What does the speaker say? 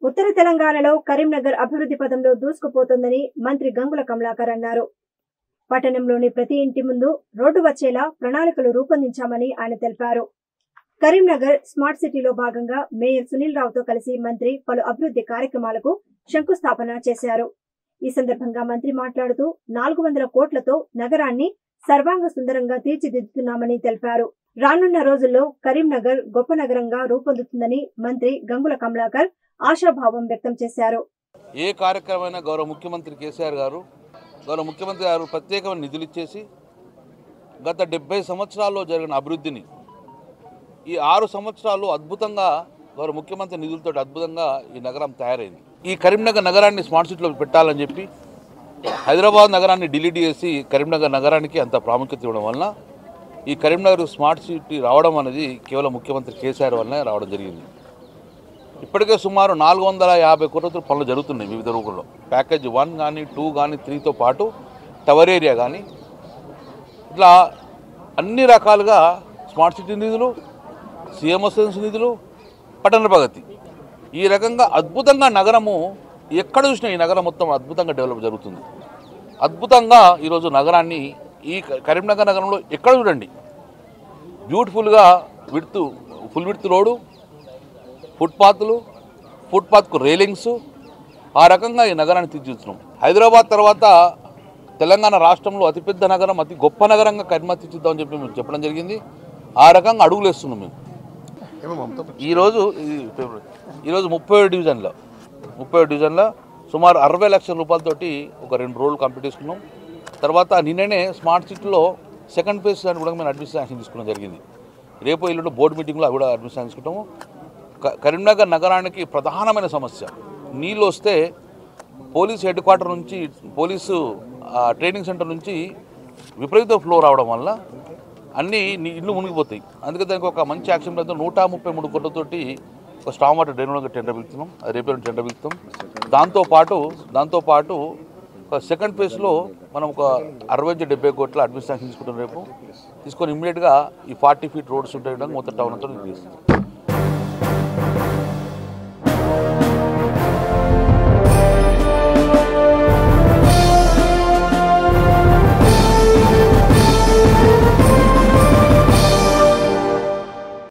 ఉత్తర తెలంగాణలో కరీంనగర్ అభివృద్ధి పదంలో దూసుకుపోతోందని మంత్రి గంగుల కమలాకర్ అన్నారు పట్టణంలోని ప్రతి ఇంటి ముందు రోడ్డు వచ్చేలా ప్రణాళికలు రూపొందించామని ఆయన తెలిపారు కరీంనగర్ స్మార్ట్ సిటీలో భాగంగా మేయర్ సునీల్ రావుతో కలిసి మంత్రి పలు అభివృద్ధి కార్యక్రమాలకు శంకుస్థాపన చేశారు ఈ సందర్భంగా మంత్రి మాట్లాడుతూ నాలుగు వందల కోట్లతో నగరాన్ని సర్వాంగ సుందరంగా తీర్చిదిద్దుతున్నామని తెలిపారు రానున్న రోజుల్లో కరీంనగర్ గొప్ప నగరంగా రూపొందుతుందని మంత్రి గంగుల కమలాకర్ ఆశాభావం వ్యక్తం చేశారు ఏ కార్యక్రమమైనా గౌరవ ముఖ్యమంత్రి కేసీఆర్ గారు గౌరవ ముఖ్యమంత్రి గారు ప్రత్యేకమైన నిధులు ఇచ్చేసి గత డెబ్బై సంవత్సరాల్లో జరిగిన అభివృద్ధిని ఈ ఆరు సంవత్సరాలు అద్భుతంగా గౌరవ ముఖ్యమంత్రి నిధులతో అద్భుతంగా ఈ నగరం తయారైంది ఈ కరీంనగర్ నగరాన్ని స్మార్ట్ సిటీలో పెట్టాలని చెప్పి హైదరాబాద్ నగరాన్ని డిలీట్ చేసి కరీంనగర్ నగరానికి అంత ప్రాముఖ్యత ఇవ్వడం వలన ఈ కరీంనగర్ స్మార్ట్ సిటీ రావడం అనేది కేవలం ముఖ్యమంత్రి కేసీఆర్ వల్లనే రావడం జరిగింది ఇప్పటికే సుమారు నాలుగు వందల యాభై కోట్లతో పనులు జరుగుతున్నాయి వివిధ రూపంలో ప్యాకేజ్ వన్ కానీ టూ కానీ త్రీతో పాటు టవర్ ఏరియా కానీ ఇట్లా అన్ని రకాలుగా స్మార్ట్ సిటీ నిధులు సీఎంఎస్ఎన్స్ నిధులు పట్టణ ప్రగతి ఈ రకంగా అద్భుతంగా నగరము ఎక్కడ చూసినా ఈ నగరం మొత్తం అద్భుతంగా డెవలప్ జరుగుతుంది అద్భుతంగా ఈరోజు నగరాన్ని ఈ క- కరీంనగర్ నగరంలో ఎక్కడ చూడండి బ్యూటిఫుల్గా విడుతు ఫుల్ విడుతు రోడ్డు ఫుట్పాత్లు ఫుట్పాత్కు రైలింగ్స్ ఆ రకంగా ఈ నగరాన్ని తీర్చిదిద్దుతున్నాం హైదరాబాద్ తర్వాత తెలంగాణ రాష్ట్రంలో అతిపెద్ద నగరం అతి గొప్ప నగరంగా కరీంనగర్ తీర్చిద్దామని చెప్పి మేము చెప్పడం జరిగింది ఆ రకంగా అడుగులు వేస్తున్నాం మేము ఈరోజు ఈ ఫిబ్రవరి ఈరోజు ముప్పై ఏడు డివిజన్లో ముప్పై ఏడు డివిజన్లో సుమారు అరవై లక్షల రూపాయలతోటి ఒక రెండు రోజులు కంప్లీట్ చేసుకున్నాం తర్వాత నిన్ననే స్మార్ట్ సిటీలో సెకండ్ ఫేజ్ అని కూడా మేము అడ్మిషన్ యాక్షన్ తీసుకోవడం జరిగింది రేపు ఎల్లుండి బోర్డు మీటింగ్లో అవి కూడా అడ్మిషన్ తీసుకుంటాము క- కరీంనగర్ నగరానికి ప్రధానమైన సమస్య నీళ్ళు వస్తే పోలీస్ హెడ్ క్వార్టర్ నుంచి పోలీసు ఆ, ట్రైనింగ్ సెంటర్ నుంచి విపరీత ఫ్లో రావడం వల్ల అన్నీ నీ- ఇల్లు మునిగిపోతాయి అందుకే దానికి ఒక మంచి యాక్షన్ ప్లాన్తో నూట ముప్పై మూడు కోట్లతోటి ఒక స్టామ్ వాటర్ డ్రైన్ టెండర్ పిలుస్తున్నాం అది రేపు ఎల్లుండి టెండర్ పిలుస్తాం దాంతోపాటు దాంతోపాటు ఒక సెకండ్ ఫేజ్లో మనం ఒక అరవై నుంచి డెబ్బై కోట్ల అడ్మినిస్ట్రేషన్ తీసుకుంటాం రేపు తీసుకొని ఇమ్మీడియట్గా ఈ ఫార్టీ ఫీట్ రోడ్స్ ఉంటాయి మొత్తం టౌన్ అంతా తీస్తాం